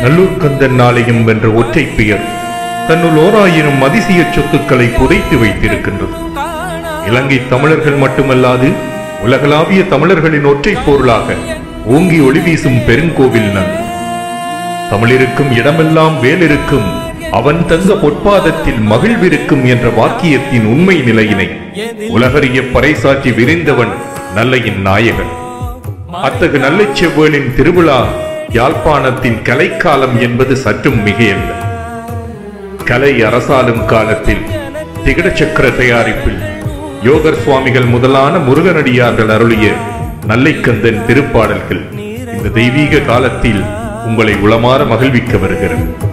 நல்லூர் கந்தன் ஆலயம் என்ற ஒற்றை பெயர் தன்னுள் ஓராயிரம் அதிசய சொத்துக்களை புதைத்து வைத்திருக்கின்றது இலங்கை தமிழர்கள் மட்டுமல்லாது உலகளாவிய தமிழர்களின் ஒற்றை பொருளாக ஓங்கி ஒளி வீசும் பெருங்கோவில் நல்லூர் தமிழிருக்கும் இடமெல்லாம் வேலிருக்கும் அவன் தங்க பொற்பாதத்தில் மகிழ்விருக்கும் என்ற வாக்கியத்தின் உண்மை நிலையினை உலகறிய பறைசாற்றி விரிந்தவன் நல்லையின் நாயகன் அத்தகு நல்ல செவ்வேளின் திருவிழா யாழ்ப்பாணத்தின் கலைக்காலம் என்பது சற்றும் மிகையல்ல கலை அரசாளும் காலத்தில் திகட சக்கர தயாரிப்பில் யோகர் சுவாமிகள் முதலான முருகனடியார்கள் அருளிய நல்லைக்கந்தன் திருப்பாடல்கள் இந்த தெய்வீக காலத்தில் உங்களை உளமாற மகிழ்விக்க வருகிறது